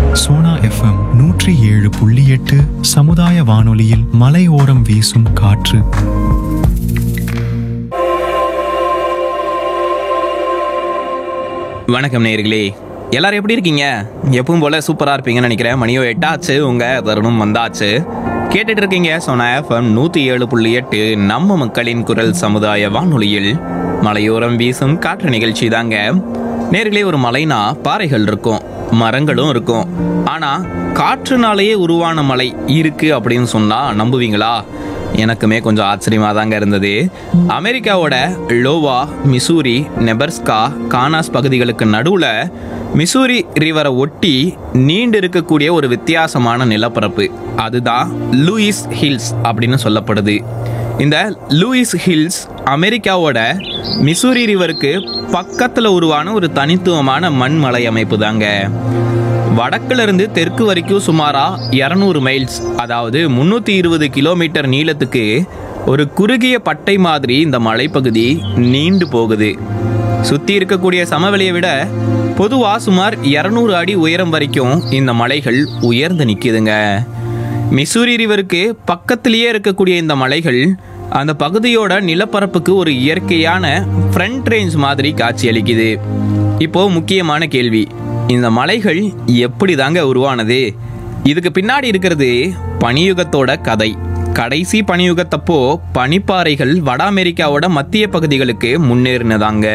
Sona FM நூற்றி ஏழு புள்ளி எட்டு சமுதாய வானொலியில் மலையோரம் வீசும் காற்று வணக்கம் நேயர்களே எல்லாரும் எப்படி இருக்கீங்க எப்பவும் போல சூப்பரா இருப்பீங்கன்னு நினைக்கிறேன் மணியோ எட்டாச்சு உங்க தருணம் வந்தாச்சு கேட்டுட்டு இருக்கீங்க சோனா எஃப்எம் நூத்தி ஏழு புள்ளி எட்டு நம்ம மக்களின் குரல் சமுதாய வானொலியில் மலையோரம் வீசும் காற்று நிகழ்ச்சி தாங்க நேர்களே ஒரு மலைனா பாறைகள் இருக்கும் மரங்களும் இருக்கும் ஆனா காற்றுனாலேயே உருவான மலை இருக்கு அப்படின்னு சொன்னா நம்புவீங்களா எனக்குமே கொஞ்சம் ஆச்சரியமாக தாங்க இருந்தது அமெரிக்காவோட லோவா மிசூரி நெபர்ஸ்கா கானாஸ் பகுதிகளுக்கு நடுவில் மிசூரி ரிவரை ஒட்டி நீண்டு இருக்கக்கூடிய ஒரு வித்தியாசமான நிலப்பரப்பு அதுதான் லூயிஸ் ஹில்ஸ் அப்படின்னு சொல்லப்படுது இந்த லூயிஸ் ஹில்ஸ் அமெரிக்காவோட மிசூரி ரிவருக்கு பக்கத்தில் உருவான ஒரு தனித்துவமான மண் மலை அமைப்பு தாங்க வடக்குல இருந்து தெற்கு வரைக்கும் சுமாரா 200 மைல்ஸ் அதாவது முன்னூத்தி இருபது கிலோமீட்டர் நீளத்துக்கு ஒரு குறுகிய பட்டை மாதிரி இந்த மலைப்பகுதி நீண்டு போகுது சுத்தி இருக்கக்கூடிய சமவெளியை விட பொதுவா சுமார் 200 அடி உயரம் வரைக்கும் இந்த மலைகள் உயர்ந்து நிக்குதுங்க மிசூரி ரிவருக்கு பக்கத்திலேயே இருக்கக்கூடிய இந்த மலைகள் அந்த பகுதியோட நிலப்பரப்புக்கு ஒரு இயற்கையான ஃப்ரண்ட் ரேஞ்ச் மாதிரி காட்சியளிக்குது இப்போ முக்கியமான கேள்வி இந்த மலைகள் எப்படி தாங்க உருவானது இதுக்கு பின்னாடி இருக்கிறது பனியுகத்தோட கதை கடைசி பனியுகத்தப்போ பனிப்பாறைகள் வட அமெரிக்காவோட மத்திய பகுதிகளுக்கு முன்னேறினதாங்க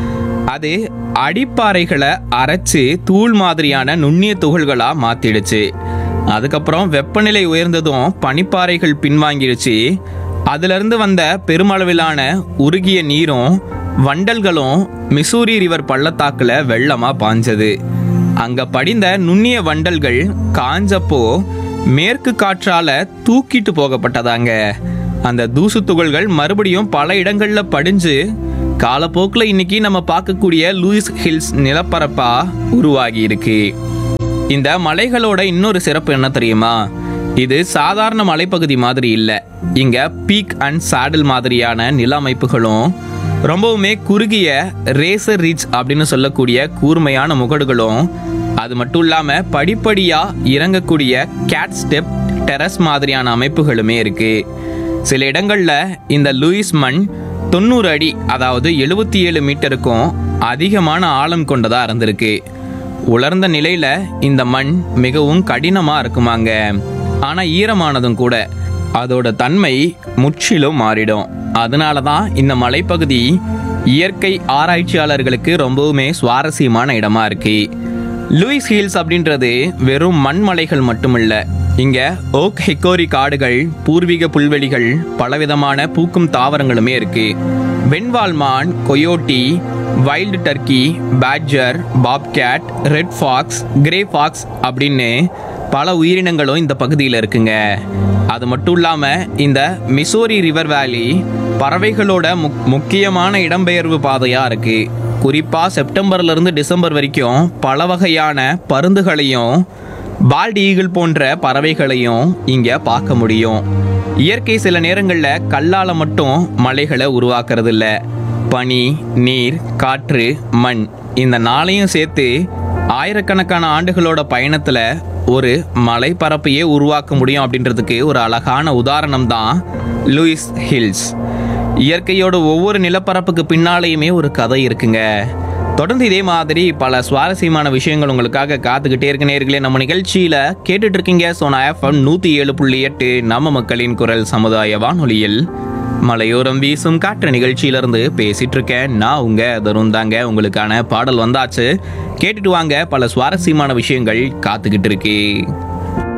அது அடிப்பாறைகளை அரைச்சு தூள் மாதிரியான நுண்ணிய துகள்களா மாத்திடுச்சு அதுக்கப்புறம் வெப்பநிலை உயர்ந்ததும் பனிப்பாறைகள் பின்வாங்கிடுச்சு அதுல இருந்து வந்த பெருமளவிலான உருகிய நீரும் வண்டல்களும் மிசூரி ரிவர் பள்ளத்தாக்குல வெள்ளமா பாஞ்சது அங்க படிந்த நுண்ணிய வண்டல்கள் காஞ்சப்போ மேற்கு காற்றால தூக்கிட்டு போகப்பட்டதாங்க அந்த தூசு துகள்கள் மறுபடியும் பல இடங்கள்ல படிஞ்சு காலப்போக்கில் இன்னைக்கு நம்ம பார்க்கக்கூடிய லூயிஸ் ஹில்ஸ் நிலப்பரப்பா உருவாகி இருக்கு இந்த மலைகளோட இன்னொரு சிறப்பு என்ன தெரியுமா இது சாதாரண மலைப்பகுதி மாதிரி இல்லை இங்க பீக் அண்ட் சாடில் மாதிரியான நில அமைப்புகளும் ரொம்பவுமே குறுகிய ரேசர் ரிச் அப்படின்னு சொல்லக்கூடிய கூர்மையான முகடுகளும் அது மட்டும் இல்லாம படிப்படியா இறங்கக்கூடிய கேட் ஸ்டெப் டெரஸ் மாதிரியான அமைப்புகளுமே இருக்கு சில இடங்கள்ல இந்த லூயிஸ் மண் தொண்ணூறு அடி அதாவது எழுபத்தி ஏழு மீட்டருக்கும் அதிகமான ஆழம் கொண்டதா இருந்திருக்கு உலர்ந்த நிலையில இந்த மண் மிகவும் கடினமா இருக்குமாங்க ஆனா ஈரமானதும் கூட அதோட தன்மை முற்றிலும் மாறிடும் அதனால தான் இந்த மலைப்பகுதி இயற்கை ஆராய்ச்சியாளர்களுக்கு ரொம்பவுமே சுவாரஸ்யமான இடமா இருக்கு லூயிஸ் ஹில்ஸ் அப்படின்றது வெறும் மண்மலைகள் மட்டுமில்ல இங்க ஓக் ஹெக்கோரி காடுகள் பூர்வீக புல்வெளிகள் பலவிதமான பூக்கும் தாவரங்களுமே இருக்கு வெண்வால் மான் coyote wild turkey badger bobcat red fox grey fox அப்படின்னு பல உயிரினங்களும் இந்த பகுதியில் இருக்குங்க அது மட்டும் இல்லாம இந்த மிசோரி ரிவர் வேலி பறவைகளோட முக்- முக்கியமான இடம்பெயர்வு பாதையா இருக்கு குறிப்பா செப்டம்பர்ல இருந்து டிசம்பர் வரைக்கும் பல வகையான பருந்துகளையும் பால்ட் ஈகிள் போன்ற பறவைகளையும் இங்க பார்க்க முடியும் இயற்கை சில நேரங்கள்ல கல்லால மட்டும் மலைகளை உருவாக்குறது இல்ல பனி நீர் காற்று மண் இந்த நாளையும் சேர்த்து ஆயிரக்கணக்கான ஆண்டுகளோட பயணத்துல ஒரு மலை பரப்பையே உருவாக்க முடியும் அப்படின்றதுக்கு ஒரு அழகான உதாரணம் தான் லூயிஸ் ஹில்ஸ் இயற்கையோட ஒவ்வொரு நிலப்பரப்புக்கு பின்னாலேயுமே ஒரு கதை இருக்குங்க தொடர்ந்து இதே மாதிரி பல சுவாரஸ்யமான விஷயங்கள் உங்களுக்காக காத்துக்கிட்டே இருக்க நேர்களே நம்ம நிகழ்ச்சியில கேட்டுட்டு இருக்கீங்க சோனா எஃப்எம் நூத்தி ஏழு புள்ளி எட்டு நம்ம மக்களின் குரல் சமுதாய வானொலியில் மலையோரம் வீசும் காற்று நிகழ்ச்சியிலிருந்து பேசிட்டு இருக்கேன் நான் உங்க தருண் தாங்க உங்களுக்கான பாடல் வந்தாச்சு கேட்டுட்டு வாங்க பல சுவாரஸ்யமான விஷயங்கள் காத்துக்கிட்டு இருக்கு